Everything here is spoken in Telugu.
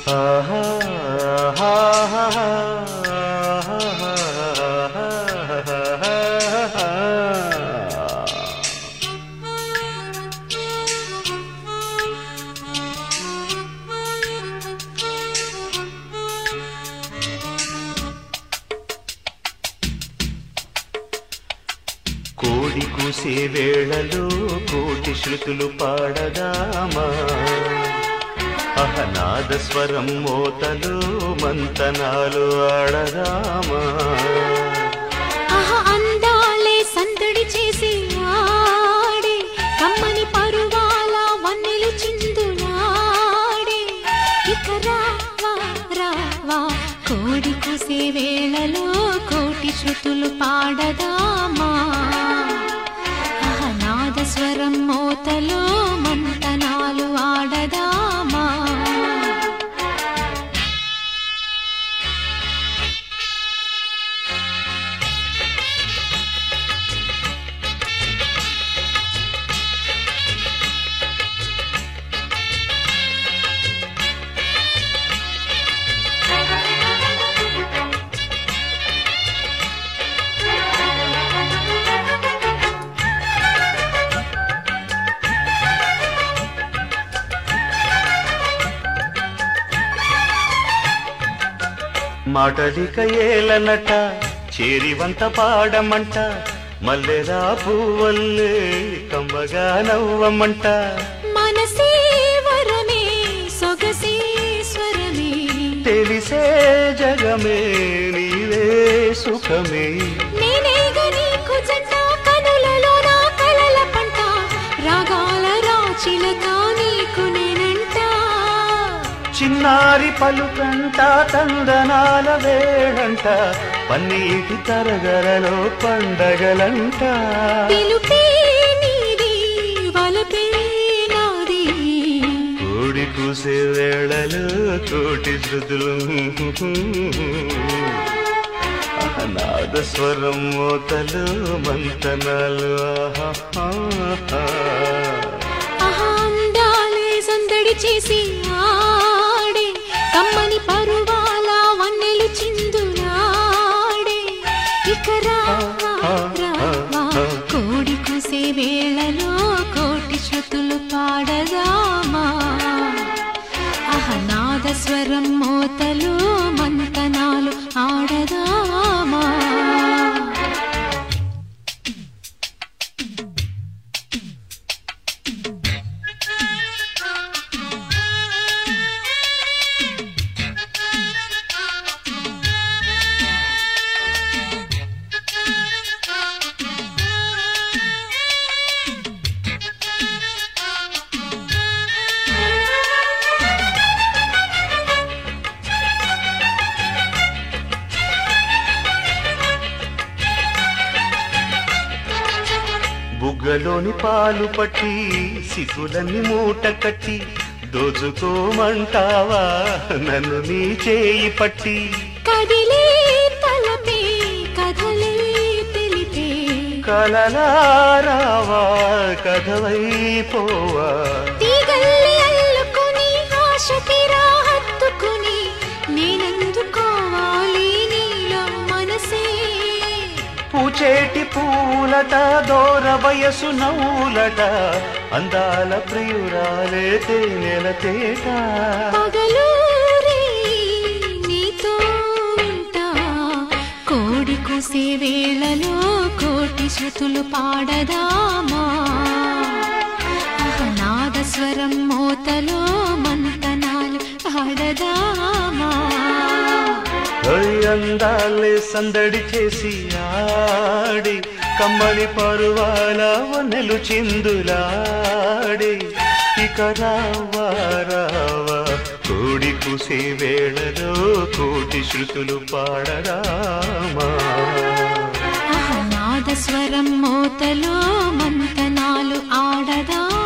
ఆహా, ఆహా, ఆహా. కోడి కూసే వేళలో కోటి శృతులు పాడదామా అహనాద స్వరం మోతలు మంతనాలు ఆడదామా ఆహా అందాలే సందడి చేసి ఆడే కమ్మని పరువాల వన్నెలు చిందులాడే ఇక రావా రావా కోడి కూసే వేళలో కోటి శృతులు పాడదామా ఆహా నాద స్వరం మోతలో మంతనాలు ఆడదామా మాటలిక ఏలనట చేరివంత పాడమంట మల్లెరా పువ్వల్లే కమ్మగా నవ్వమంట మనసే వరమే సొగసే స్వరమే తెలిసే జగమే నీవే సుఖమే నేనేగ నీకు జంట కనులలో నా కలల పంట రాగాల రాచిలక నీకు నేనంట చిన్నారి పలుకంట తందనాల వేళంట పన్నీటి తరగరలో పండగలంట పిలుపే నీది వలపే నాది కోడి కూసే వేళలు కోటి శృతులు నాద స్వరం మోతలు మంతనాలు ఆహా ఆహా అందాలే సందడి చేసి ఆడే కమ్మని పరువాల వన్నెలు చిందులాడే ఇక రావా రావా కోడి కూసే వేళలో కోటి శృతులు పాడదామా అహనాద స్వరం మోతలు మంతనాలు ఆడదామా బుగ్గలోని పాలు పట్టి సిగ్గులన్నీ మూట కట్టి దోచుకోమంటావా నన్ను నీ చేయి పట్టి కదిలే తలపే కథలే తెలిపే కలలారావా కథవైపోవా తీగల్లి అల్లుకుని ఆశ తీరా హత్తుకుని నేనందుకోవాలి నీలో మనసే పూచేటి పూలట దూర వయసు నవ్వులట అందాల ప్రియురాలే తేనెల తేట పగలూరే నీతో ఉంటా కోడి కూసే వేళలో కోటి శృతులు పాడదామా నాద స్వరం మోతలో మంతనాలు ఆడదామా ఓయ్ అందాలే సందడి చేసి ఆడి కమ్మని పరువాల వనెలు చిందులాడి ఇక రావా రావా కోడి కుసే వేళలో కోటి శృతులు పాడరామా నాద స్వరం మోతలో మంతనాలు ఆడదా